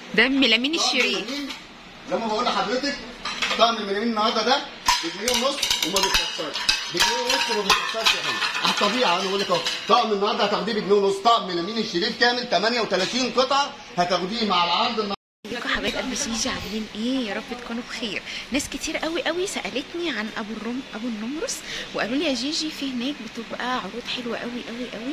ده ميلامين الشريف الميلامين لما بقول لحضرتك طقم الميلامين النهارده ده بجنيه ونص وما بيتكسرش بجنيه ونص وما بيتكسرش يا فندم على الطبيعه انا بقول لك اهو طقم النهارده هتاخديه بجنيه ونص طقم ميلامين الشريف كامل 38 قطعه هتاخديه مع العرض النهارده لكم حبايب قلب سيجي عاملين ايه يا رب تكونوا بخير ناس كتير قوي قوي سالتني عن ابو الرم ابو النمرس وقالوا لي يا جيجي في هناك بتبقى عروض حلوه قوي قوي قوي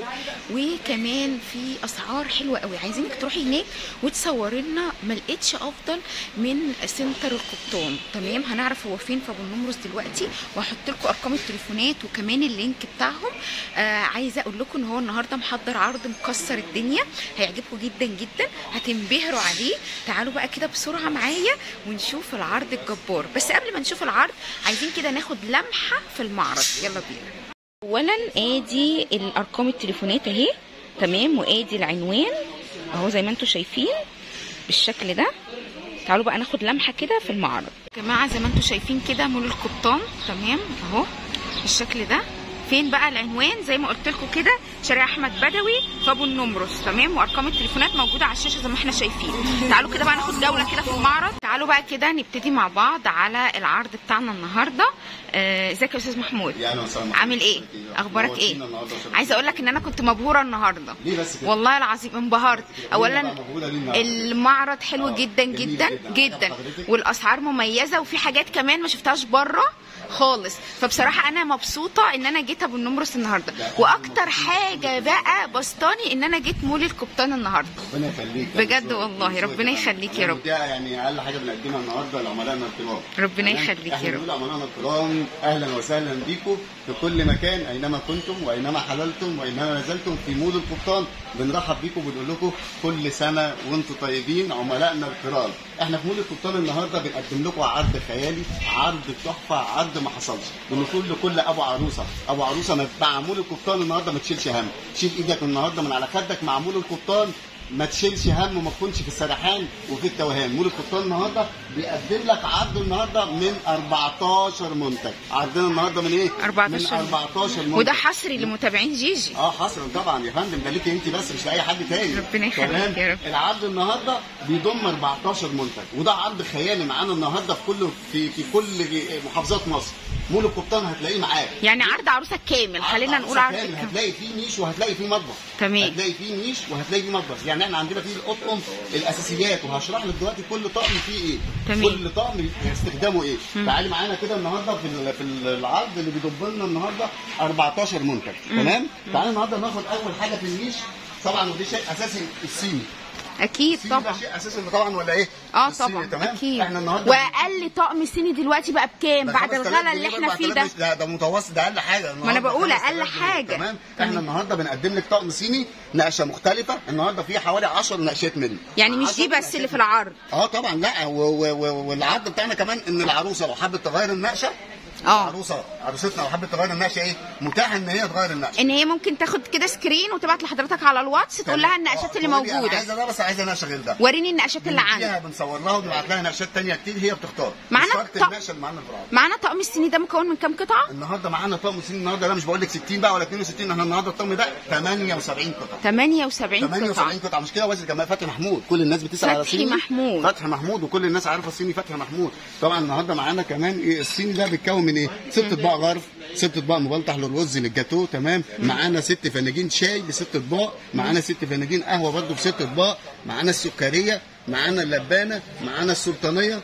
وكمان في اسعار حلوه قوي عايزينك تروحي هناك وتصوري لنا ما لقيتش افضل من سنتر القبطان تمام هنعرف هو فين في ابو النمرس دلوقتي وهحط لكم ارقام التليفونات وكمان اللينك بتاعهم آه عايزه اقول لكم ان هو النهارده محضر عرض مكسر الدنيا هيعجبكم جدا جدا هتنبهروا عليه تعالوا بقى كده بسرعه معايا ونشوف العرض الجبار بس قبل ما نشوف العرض عايزين كده ناخد لمحه في المعرض يلا بينا اولا ادي الارقام التليفونات اهي تمام وادي العنوان اهو زي ما انتم شايفين بالشكل ده تعالوا بقى ناخد لمحه كده في المعرض يا جماعه زي ما انتم شايفين كده مول القبطان تمام اهو بالشكل ده فين بقى العنوان زي ما قلت لكم كده شارع احمد بدوي في ابو النمرس تمام وارقام التليفونات موجوده على الشاشه زي ما احنا شايفين تعالوا كده بقى ناخد جوله كده في المعرض تعالوا بقى كده نبتدي مع بعض على العرض بتاعنا النهارده آه، ازيك يا استاذ محمود يا أهلا وسهلا. عامل ايه اخبارك ايه عايزه اقول لك ان انا كنت مبهوره النهارده ليه بس كده؟ والله العظيم انبهرت اولا بقى موجودة ليه النهاردة؟ المعرض حلو آه، جدا جميل جدا جدا. جدا حضرتك؟ والاسعار مميزه وفي حاجات كمان ما شفتهاش بره خالص فبصراحه انا مبسوطه ان انا جيت ابو النمرس النهارده لا، أنا واكتر مبسوط. حاجه بقى بسطاني ان انا جيت مول القبطان النهارده ربنا يخليك بجد والله، ربنا يخليك يا رب. ده يعني اقل حاجه بنقدمها النهارده لعملائنا الكرام ربنا تمام؟ يخليك يا احنا رب. بنقول لعملائنا الكرام اهلا وسهلا بيكم في كل مكان اينما كنتم واينما حللتم واينما نزلتم في مول القبطان بنرحب بيكم وبنقول لكم كل سنه وانتم طيبين عملائنا الكرام احنا في مول القبطان النهارده بنقدم لكم عرض خيالي عرض تحفه عرض ما حصلش بنقول لكل ابو عروسه ابو عروسه ما- مع مول القبطان النهارده ما تشيلش هم شيل ايدك النهارده من على خدك مع مول القبطان ما تشيلش هم وما تكونش في السرحان وفي التوهان مول القبطان النهارده بيقدم لك عرض النهارده من 14 منتج عرضنا النهارده من ايه 14 من 14 منتج وده حصري لمتابعين جيجي اه حصرا طبعا يا فندم ده ليكي انت بس مش لاي حد تاني ربنا يخليك تمام؟ يا رب. العرض النهارده بيضم 14 منتج وده عرض خيالي معانا النهارده في كل في في كل محافظات مصر مول القبطان هتلاقيه معاك يعني عرض عروسه كامل خلينا عرض نقول عروسة عرض كامل. كامل هتلاقي فيه نيش وهتلاقي فيه مطبخ تمام. هتلاقي فيه نيش وهتلاقي فيه مطبخ يعني احنا عندنا فيه الاطقم الاساسيات وهشرح لك دلوقتي كل طقم فيه ايه تمام. كل طقم استخدامه ايه تعالي معانا كده النهارده في ال- في العرض اللي بيضم لنا النهارده 14 منتج تمام تعالي النهارده ناخد اول حاجه في النيش طبعا ودي شيء اساسي الصيني اكيد الصيني ده طبعا شيء اساسي طبعا ولا ايه اه الصيني، طبعا تمام اكيد احنا النهارده واقل طقم صيني دلوقتي بقى بكام ده بعد 5000 الغلا اللي جنيه احنا بقى، فيه 4000 ده ده ده متوسط ده اقل حاجه ما أنا بقول 5000 أقل جنيه. حاجة. تمام تمام. احنا النهارده بنقدم لك طقم صيني نقشه مختلفه النهارده فيه حوالي 10 نقشات منه يعني مش دي 10 بس اللي نقشات في العرض اه طبعا لا و- و- و- والعرض بتاعنا كمان ان العروسه لو حابه تغير النقشه اه العروسه عروستنا لو حابه تغير النقشه ايه متاح ان هي تغير النقشه ان هي ممكن تاخد كده سكرين وتبعت لحضرتك على الواتس تقول لها النقشات آه، اللي تقول لي أنا موجوده عايزه ده بس عايزه نقشه غير ده وريني النقشات اللي عندك فيها بنصور لها وبنبعت لها نقشات تانية كتير هي بتختار معانا شرط طق- النقشه اللي معانا في العرض معانا طقم الصيني ده مكون من كام قطعه النهارده معانا طقم سين النهارده ده مش بقول لك 60 بقى ولا 62 احنا النهارده الطقم ده 78 قطعه 78 قطعه 78 قطعه مش كده وزن جمال فتحي محمود كل الناس بتسال على فتحي صيني محمود. فتحي محمود وكل الناس عارفه الصيني فتحي محمود طبعا النهارده معانا كمان ايه الصيني ده بيتكون من ايه ست اطباق غرف ست اطباق مبلطح للرز للجاتو تمام معانا ست فناجين شاي بست اطباق معانا ست فناجين قهوه برضه بست اطباق معانا السكريه معانا اللبانه معانا السلطانيه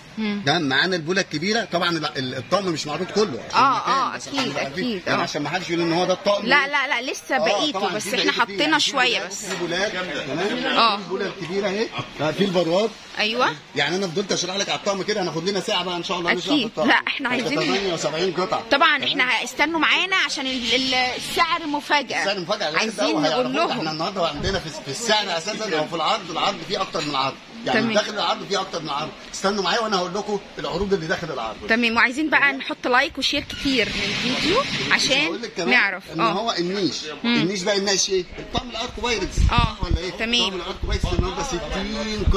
ده معانا البوله الكبيره طبعا ال- ال- الطقم مش معروض كله عشان آه، المكان، آه، بس أكيد، عشان نبقى عارفين. أكيد، يعني آه. عشان ما حدش يقول ان هو ده الطقم لا لا لا لسه آه، بقيته طبعاً بس في احنا بقيته حطينا في شويه بولات، بس في بولات تمام آه. في البوله الكبيره اهي في البراد ايوه يعني انا فضلت اشرح لك على الطقم كده هناخد لنا ساعه بقى ان شاء الله نشرح أكيد. في الطقم. لا، إحنا عايزين- 78 قطعه طبعا احنا استنوا معانا عشان ال- ال- السعر مفاجاه سعر مفاجاه غير ده عايزين وهيعرفوك. نقول لهم احنا النهارده عندنا في في السعر اساسا او في العرض العرض فيه اكتر من عرض يعني تمام. داخل العرض فيه اكتر من عرض استنوا معايا وانا هقول لكم العروض اللي داخل العرض تمام وعايزين بقى نحط لايك وشير كتير للفيديو عشان بقول لك كمان نعرف ان اه هو النيش النيش بقى النيش ايه؟ الطقم الارك بايرتس آه، ولا ايه؟ تمام. الطقم الارك بايرتس النهارده 60 قطعه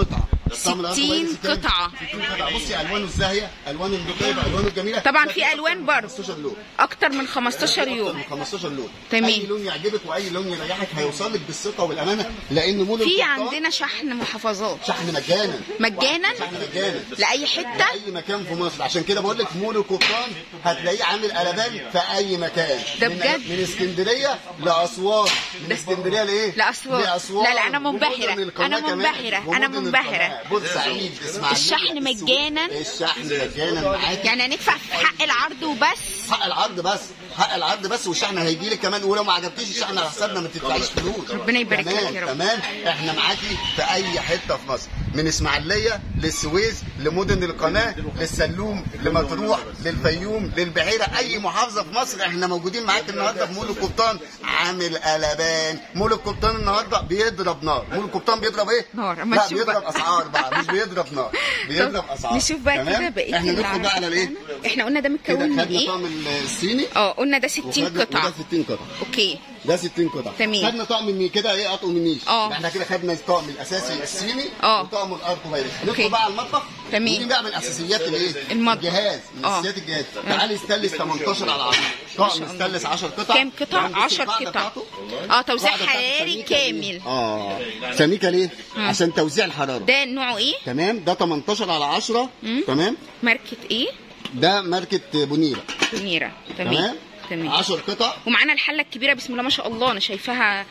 الطقم الأرض 60 كويس كام؟ قطعة. 60 قطعه بصي الوانه الزاهيه الوانه النقيه الوانه الجميله طبعا في ألوان برضه. 15 لون اكتر من 15 يوم من 15 لون تمام. اي لون يعجبك واي لون يريحك هيوصل لك بالثقه والامانه لان مول في القبطان عندنا شحن محافظات شحن مجانا مجانا شحن مجانا لاي حته اي مكان في مصر عشان كده بقول لك مول القبطان هتلاقيه عامل قلبان في اي مكان ده من- بجد؟ من اسكندريه لاسوان من ده- اسكندريه لايه لأسوان. لاسوان لا، لا، أنا منبهرة. ومدن القناة أنا كمان. منبهرة. أنا ومدن منبهرة. القناة. بورسعيد اسماعيليه الشحن السويس. مجانا؟ الشحن مجانا معاك يعني هندفع في حق العرض وبس حق العرض بس حق العرض بس والشحن هيجي لك كمان ولو ما عجبكيش الشحن على حسابنا ما تدفعيش فلوس ربنا يبارك لك تمام، يا رب. تمام احنا معاكي في اي حته في مصر من اسماعيليه للسويس لمدن القناه للسلوم لمطروح للفيوم للبحيره اي محافظه في مصر احنا موجودين معاك النهارده في مول القبطان عامل قلبان مول القبطان النهارده بيضرب نار مول القبطان بيضرب ايه نار، أما لا نشوف بيضرب بقى. اسعار بقى مش بيضرب نار بيضرب اسعار نشوف بقى تمام؟ كده بقيه احنا ندخل بقى على الايه بتاعنا. احنا قلنا ده كده متكون من خدنا ايه طقم الصيني اه قلنا ده 60 وخدنا- قطعه وده 60 قطعه اوكي ده 60 قطعه تمام. خدنا طقم من كده ايه اطقم النيش اه. احنا كده خدنا الطقم الاساسي الصيني اه. وطقم الاركو فايروس اوكي. ندخل بقى على المطبخ تمام. ودي بقى من اساسيات الايه المطبخ. الجهاز من اه. اساسيات الجهاز تعالي استلس 18 على 10 طقم استلس 10 قطع كام قطع يعني بصي 10 القاعدة قطع بتاعته. اه توزيع القاعدة بتاعته حراري سميكة ليه؟ كامل اه سميكه ليه عشان توزيع الحراره ده نوعه ايه تمام ده 18 على 10 مم. تمام ماركه ايه ده ماركه بونيرا منيره تمام تمام تمام 10 قطع ومعانا الحله الكبيره بسم الله ما شاء الله انا شايفاها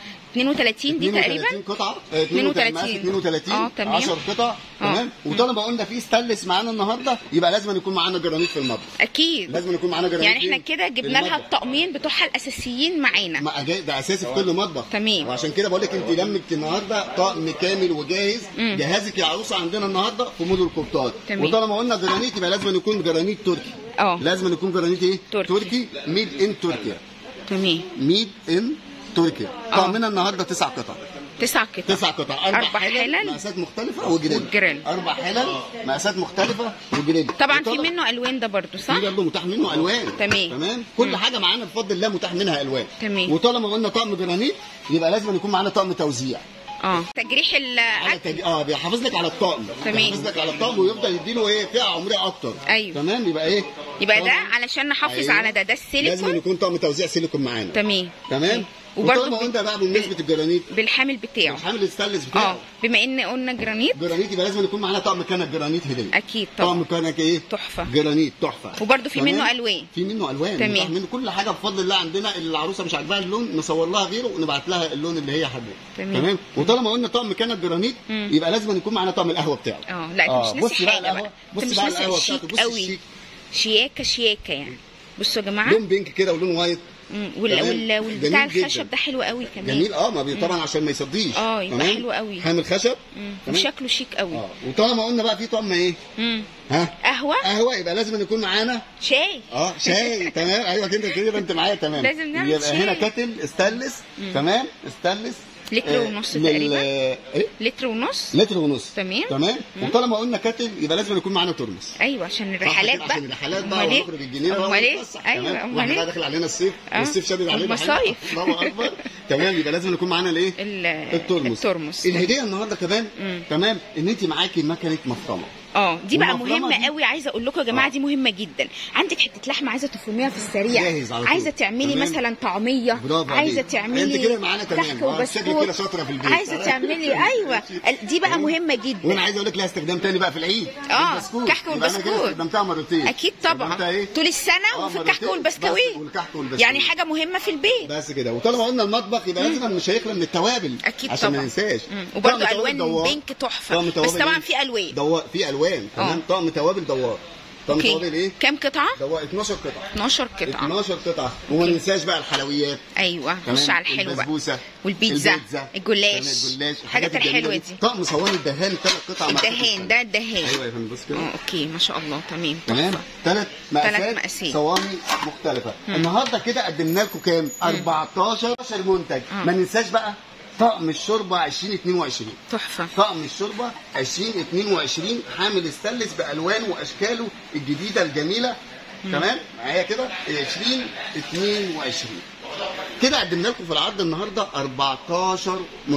32 دي 32 تقريبا قطعه آه، 32 مقاس 32 اه، تمام. 10 قطع اه. تمام وطالما قلنا في ستانلس معانا النهارده يبقى لازم يكون معانا جرانيت في المطبخ اكيد لازم يكون معانا جرانيت يعني احنا فين؟ كده في جبنا لها المطبخ. الطقمين بتوعها الاساسيين معانا ما أجا- ده اساسي في كل مطبخ تمام. وعشان كده بقول لك انت لمك النهارده طقم كامل وجاهز مم. جهازك يا عروسه عندنا النهارده في مول القبطان تمام. وطالما قلنا جرانيت يبقى لازم يكون جرانيت تركي اه لازم يكون جرانيت ايه تركي. تركي ميد ان تركيا تمام ميد ان تركيا اه. طقمنا النهارده تسع قطع تسع قطع تسع قطع اربع, أربع حلل, حلل. مقاسات مختلفه وجريل وجريل. اربع حلل مقاسات مختلفه وجريل طبعا في وطلب- منه الوان ده برضو صح في برضه متاح منه الوان تمام. تمام كل حاجه معانا بفضل الله متاح منها الوان تمام. وطالما قلنا طقم جرانيت يبقى لازم يكون معانا طقم توزيع اه تجريح على الاكل تج... اه بيحافظ لك على الطقم تمام. بيحافظ لك على الطقم ويفضل يديله ايه فئه عمريه اكتر أيوه. تمام يبقى ايه يبقى ده طقم- علشان نحافظ أيوه. على ده ده لازم السيليكون يكون طقم توزيع سيليكون معانا تمام تمام وبرضه وطالما ب- قلنا بقى بمناسبه الجرانيت بالحامل بتاعه الحامل الستانلس اه بتاعه بما ان قلنا جرانيت جرانيت يبقى لازم يكون معانا طقم كنك جرانيت هديه اكيد طبعا طقم كنك ايه تحفه جرانيت تحفه وبرضه في تمام؟ منه ألوان. في منه الوان تمام. متاح منه كل حاجه بفضل الله عندنا اللي العروسه مش عاجباها اللون نصور لها غيره ونبعت لها اللون اللي هي حابه تمام. تمام وطالما قلنا طقم كنك جرانيت مم. يبقى لازم يكون معانا طقم القهوه بتاعه اه لا انت مش ناسي بصي بقى حاجه القهوه بقى انت بصي مش بقى ناسي القهوه الشيك بتاعته بصي قوي الشيك شياكه شياكه يعني بصوا يا جماعه لون بينك كده ولون وايت مم. وال... تمام. وال... والبتاع جميل جدا. الخشب ده حلو قوي كمان جميل اه ما بي طبعا عشان ما يصديش اه، يبقى تمام؟ حلو قوي. حامل خشب مم. تمام؟ وشكله شيك قوي اه وطالما قلنا بقى في طقم ايه مم. ها قهوه قهوه يبقى لازم يكون معانا شاي اه شاي تمام ايوه كده كده انت معايا تمام لازم نعمل يبقى شاي. هنا كاتل استانلس تمام استانلس لتر ونص لل- تقريبا. ايه لتر ونص لتر ونص تمام. تمام وطالما قلنا كاتل يبقى لازم يكون معانا ترمس ايوه عشان صح الرحلات كده؟ بقى عشان الرحلات بقى امال ايه ونخرج الجنينه بقى امال ايه ونتفسح. ايوه تمام؟ امال واحنا بقى ايه داخل علينا الصيف اه. والصيف شادد علينا المصايف. الله اكبر تمام يبقى لازم يكون معانا الايه ال- الترمس الترمس الهديه النهارده كمان مم. تمام ان انت معاكي مكنه مفرمه اه دي بقى والمفرمة مهمه دي- قوي عايزه اقول لكم يا جماعه اه. دي مهمه جدا عندك حته لحمه عايزه تفرميها في السريع جاهز على طول. عايزه تعملي تمام. مثلا طعميه برافو عايزه عليك. تعملي انت كده معانا تمام. كحك اه، شكلك وبسكوت كده شاطرة في البيت. عايزه تعملي ايوه ال- دي بقى مهمه وانا جدا عايز اقول لك لها استخدام تاني بقى في العيد اه، البسكوت. كحك يبقى انا كده والبسكوت. استخدمتها مرتين اكيد طبعا استخدمتها ايه طول السنه اه، وفي مرتين. الكحك والبسكويت بس والكحك والبسكويت يعني حاجه مهمه في البيت بس كده وطالما قلنا المطبخ يبقى لازم مش هيخلى من التوابل اكيد عشان طبعا ما ننساش مم. طقم وبرده توابل الوان دوار. بينك تحفه طقم بس توابل طبعا ايه؟ في الوان دوار في الوان تمام طقم توابل دوار طقم توابل اوكي ايه كام قطعه دوار 12 قطعه 12 قطعه 12 قطعه وما ننساش بقى الحلويات ايوه تمام؟ خش على الحلو بقى البسبوسه والبيتزا البيتزا الجلاش تمام، الجلاش الحاجات الجميلة الحلوه دي. دي طقم صواني الدهان ثلاث قطع مع الدهان ده الدهان ايوه يا فندم بص كده اه اوكي ما شاء الله تمام تمام تحفه ثلاث مقاسات مقاسات. صواني مختلفه النهارده كده قدمنا لكم كام 14 منتج آه. ما ننساش بقى طقم الشوربه 2022 تحفه طقم الشوربه 2022 حامل استانلس بالوانه واشكاله الجديده الجميله تمام معايا كده 2022 كده قدمنا لكم في العرض النهارده 14 منتج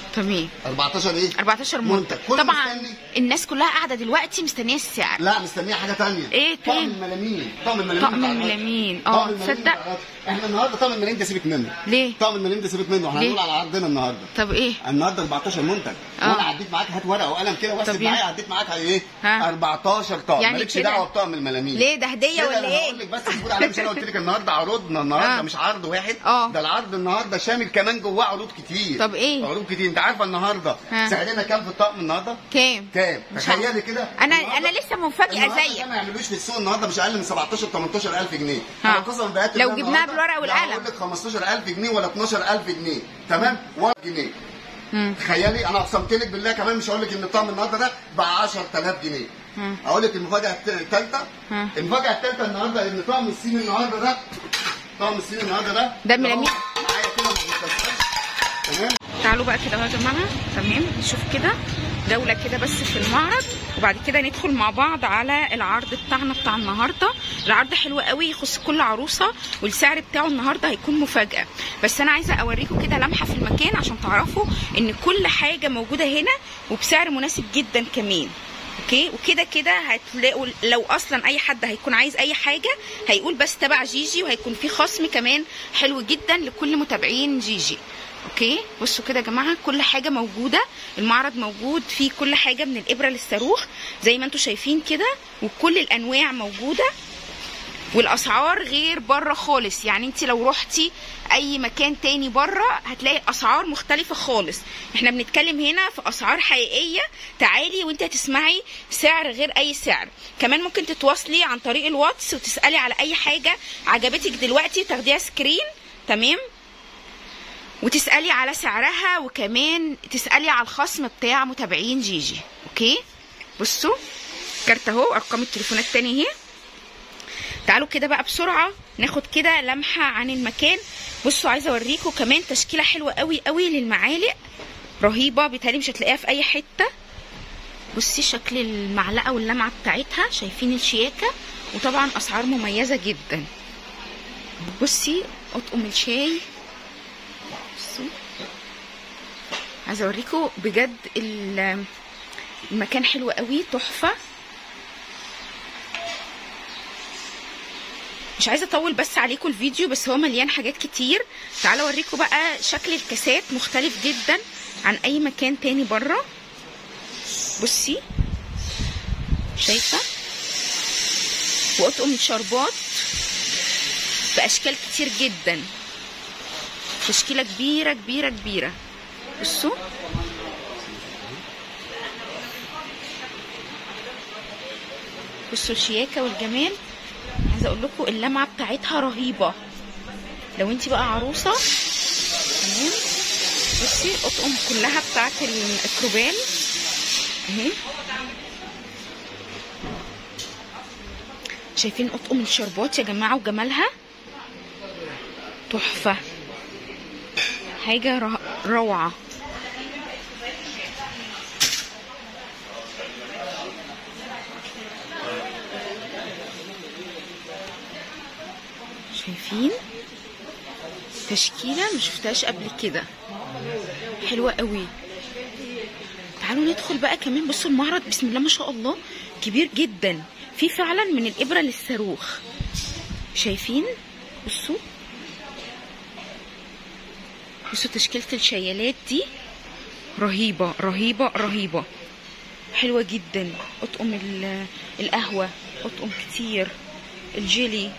منتج تمام 14 ايه 14 منتج. منتج كل طبعا مستني. الناس كلها قاعده دلوقتي مستنيه السعر لا مستنيه حاجه تانية إيه طقم تاني؟ الملامين طقم الملامين طقم بتاع العطر. الملامين. طقم آه، الملامين تصدق؟ بتاع العطر. احنا النهارده طقم الملامين ده سيبك منه ليه؟ طقم الملامين ده سيبك منه احنا ليه؟ هنقول على عرضنا النهارده طب ايه النهارده 14 منتج آه. وانا عديت معاك هات ورقه وقلم كده طب واحسب يلا. معايا عديت معاك على ايه ها. 14 طقم يعني مالكش كده. دعوه بطقم الملامين ليه ده هديه كده ولا انا ايه هقول لك بس اصبري عليا مش انا قلت لك النهارده عروضنا النهارده آه. مش عرض واحد آه. ده العرض النهارده شامل كمان جواه عروض كتير طب إيه؟ عروض كتير انت عارفه النهارده ها. سعرنا كام في الطقم النهارده كام كام مش تخيلي كده انا النهاردة- انا لسه مفاجئه النهارده زيك ده ما يعملوش في السوق النهارده مش اقل من 17 18000 جنيه ها. أنا قسما بالله لو بالله جبناها النهاردة بالورقة لا والقلم. هقول لك 15000 جنيه ولا 12000 جنيه تمام 1 جنيه مم. تخيلي انا اقسمت لك بالله كمان مش هقول لك ان الطقم النهارده ده ب 10000 جنيه مم. اقول لك المفاجاه الثالثه مم. المفاجاه الثالثه النهارده ان طقم الصين النهارده ده طقم الصين النهارده ده ده اللي هو ملاميح. معايا كده ما بيتكسرش. تمام تعالوا بقى كده اهو يا جماعه تمام نشوف كده جوله كده بس في المعرض وبعد كده ندخل مع بعض على العرض بتاعنا بتاع النهارده العرض حلو قوي يخص كل عروسه والسعر بتاعه النهارده هيكون مفاجاه بس انا عايزه اوريكم كده لمحه في المكان عشان تعرفوا ان كل حاجه موجوده هنا وبسعر مناسب جدا كمان اوكي وكده كده هتلاقوا لو اصلا اي حد هيكون عايز اي حاجه هيقول بس تبع جيجي وهيكون في خصم كمان حلو جدا لكل متابعين جيجي اوكي بصوا كده يا جماعه كل حاجه موجوده المعرض موجود فيه كل حاجه من الابره للصاروخ زي ما انتم شايفين كده وكل الانواع موجوده والاسعار غير بره خالص يعني انت لو رحتي اي مكان تاني بره هتلاقي اسعار مختلفه خالص احنا بنتكلم هنا في اسعار حقيقيه تعالي وانت هتسمعي سعر غير اي سعر كمان ممكن تتواصلي عن طريق الواتس وتسالي على اي حاجه عجبتك دلوقتي تاخديها سكرين تمام وتسالي على سعرها وكمان تسالي على الخصم بتاع متابعين جيجي اوكي بصوا كارت اهو ارقام التليفونات تاني اهي تعالوا كده بقى بسرعه ناخد كده لمحه عن المكان بصوا عايزه اوريكم كمان تشكيله حلوه قوي قوي للمعالق رهيبه بالتالي مش هتلاقيها في اي حته بصي شكل المعلقه واللمعه بتاعتها شايفين الشياكه وطبعا اسعار مميزه جدا بصي اطقم الشاي بصوا عايزه اوريكم بجد ال- المكان حلو قوي تحفه مش عايزه اطول بس عليكم الفيديو بس هو مليان حاجات كتير تعالوا اوريكم بقى شكل الكاسات مختلف جدا عن اي مكان تاني بره بصي شايفه واطقم الشربات باشكال كتير جدا تشكيله كبيره كبيره كبيره بصوا بصوا الشياكه والجمال عايزه اقول لكم اللمعه بتاعتها رهيبه لو انت بقى عروسه تمام بصي الاطقم كلها بتاعت الاكروبال اهي شايفين اطقم الشربات يا جماعه وجمالها تحفه حاجه ر- روعه شايفين تشكيله ما شفتهاش قبل كده حلوه قوي تعالوا ندخل بقى كمان بصوا المعرض بسم الله ما شاء الله كبير جدا في فعلا من الابره للصاروخ شايفين بصوا بصوا تشكيله الشيالات دي رهيبه رهيبه رهيبه حلوه جدا اطقم ال- القهوه اطقم كتير الجيلي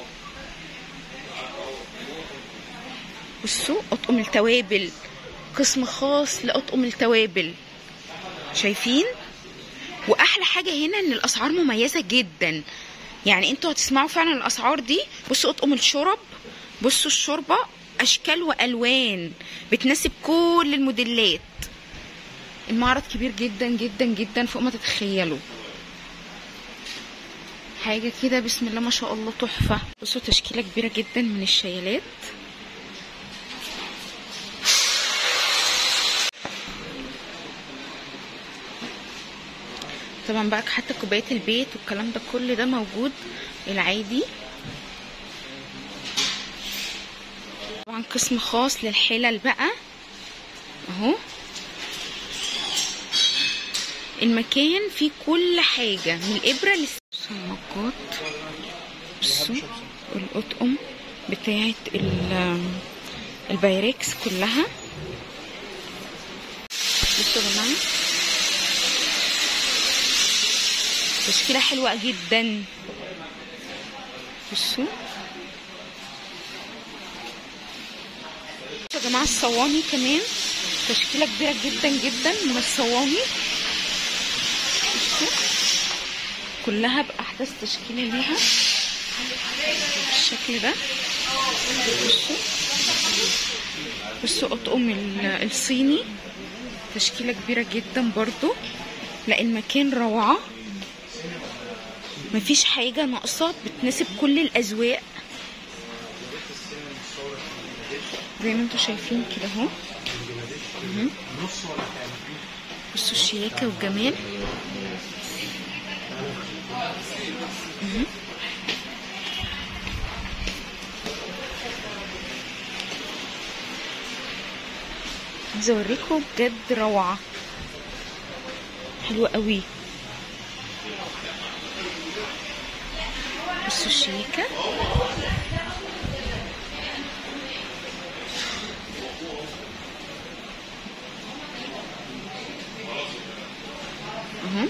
بصوا اطقم التوابل قسم خاص لاطقم التوابل شايفين واحلى حاجه هنا ان الاسعار مميزه جدا يعني انتوا هتسمعوا فعلا الاسعار دي بصوا اطقم الشرب بصوا الشوربه اشكال والوان بتناسب كل الموديلات المعرض كبير جدا جدا جدا فوق ما تتخيلوا حاجه كده بسم الله ما شاء الله تحفه بصوا تشكيله كبيره جدا من الشيالات طبعا بقى حتى كوبايات البيت والكلام ده كل ده موجود العادي طبعا قسم خاص للحلل بقى اهو المكان فيه كل حاجه من الابره للسمكات بصوا الاطقم بتاعت ال- البايركس كلها بصوا يا جماعه تشكيله حلوه جدا بصوا يا جماعه الصواني كمان تشكيله كبيره جدا جدا من الصواني بصوا كلها باحدث تشكيله ليها بالشكل ده بصوا بصوا اطقم ال- الصيني تشكيله كبيره جدا برضو لا المكان روعه مفيش حاجه ناقصه بتناسب كل الاذواق زي ما انتم شايفين كده اهو مهم. بصوا الشياكه والجمال مهم. عايزه اوريكم بجد روعه حلوه قوي بصوا الشياكه اهو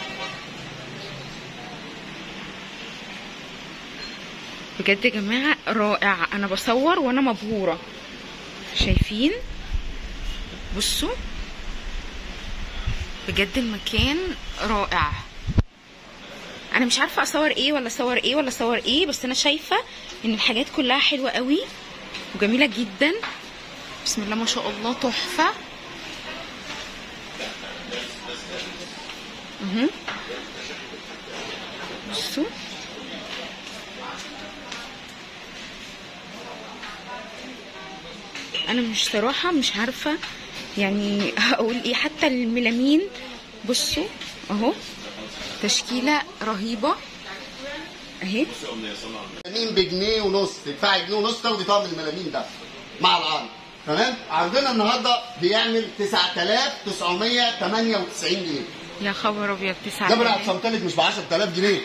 بجد يا جماعه رائع انا بصور وانا مبهوره شايفين بصوا بجد المكان رائع انا مش عارفه اصور ايه ولا اصور ايه ولا اصور ايه بس انا شايفه ان الحاجات كلها حلوه قوي وجميله جدا بسم الله ما شاء الله تحفه اهو بصوا انا مش صراحه مش عارفه يعني هقول ايه حتى الميلامين بصوا اهو تشكيله رهيبه اهي ملامين بجنيه ونص تدفعي جنيه ونص تاخدي طقم الملامين ده مع العرض تمام عرضنا النهارده بيعمل 9998 جنيه يا خبر ابيض تسعة ده بقى هتصمتلك مش ب 10000 جنيه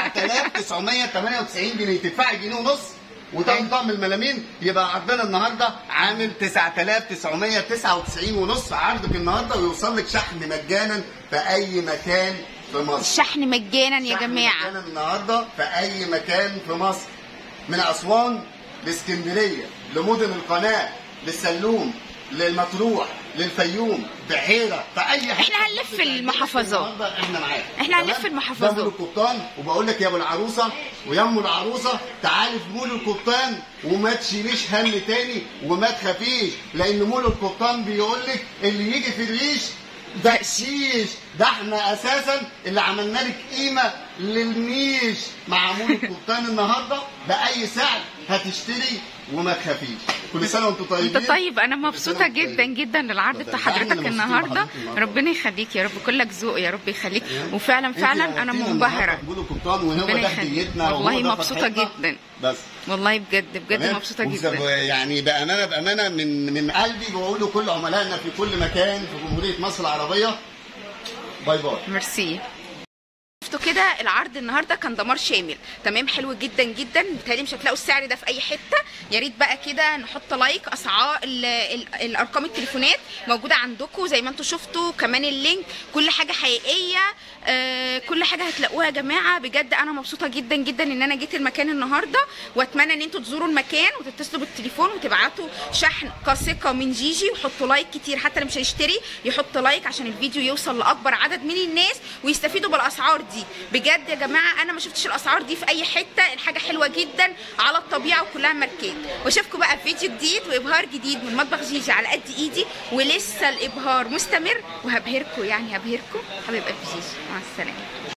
9998 جنيه تدفعي جنيه ونص وتاخدي طقم الملامين يبقى عرضنا النهارده عامل 9999 ونص عرضك النهارده ويوصل لك شحن مجانا في اي مكان في مصر الشحن مجانا يا شحن جماعه مجانا النهارده في اي مكان في مصر من اسوان لاسكندريه لمدن القناه للسلوم للمطروح للفيوم بحيره في اي حته إحنا هنلف المحافظات. النهاردة احنا معاك إحنا هنلف تمام؟ المحافظات. ده مول القبطان وبقول لك يا ابو العروسه ويا ام العروسه تعالي في مول القبطان وما تشيليش هم تاني وما تخافيش لان مول القبطان بيقول لك اللي يجي في الريش بقشيش ده احنا اساسا اللي عملنا لك قيمه للنيش مع مول القبطان النهارده باي سعر هتشتري وما تخافيش كل سنه وانتم طيبين انت طيب انا كل سنة مبسوطه وانتم جدا طيبين. جدا للعرض بتاع اتفضل. حضرتك احنا اللي مبسوطين النهارده بحضرتك النهاردة. ربنا يخليك يا رب كلك ذوق يا رب يخليك وفعلا انت فعلا انا نورتينا منبهره النهاردة في مول القبطان وهو ربنا ده يخليك. هديتنا وهو والله ده مبسوطة فرحتنا. جدا. بس والله بجد بجد تمام؟ مبسوطه وبس- جدا يعني بامانه بامانه من من قلبي بقول لكل عملائنا في كل مكان في جمهوريه مصر العربيه باي باي ميرسي شفتوا كده العرض النهارده كان دمار شامل تمام حلو جدا جدا بتهيألي مش هتلاقوا السعر ده في اي حته يا ريت بقى كده نحط لايك اسعار ال- ال- الارقام التليفونات موجوده عندكم زي ما انتم شفتوا كمان اللينك كل حاجه حقيقيه آه كل حاجه هتلاقوها يا جماعه بجد انا مبسوطه جدا جدا ان انا جيت المكان النهارده واتمنى ان انتوا تزوروا المكان وتتصلوا بالتليفون وتبعتوا شحن كثقه من جيجي وحطوا لايك كتير حتى اللي مش هيشتري يحط لايك عشان الفيديو يوصل لاكبر عدد من الناس ويستفيدوا بالاسعار دي بجد يا جماعه انا ما شفتش الاسعار دي في اي حته الحاجه حلوه جدا على الطبيعه وكلها ماركات واشوفكم بقى في فيديو جديد وابهار جديد من مطبخ جيجي على قد ايدي ولسه الابهار مستمر وهبهركم يعني هبهركم حبيب قلبي جيجي مع السلامه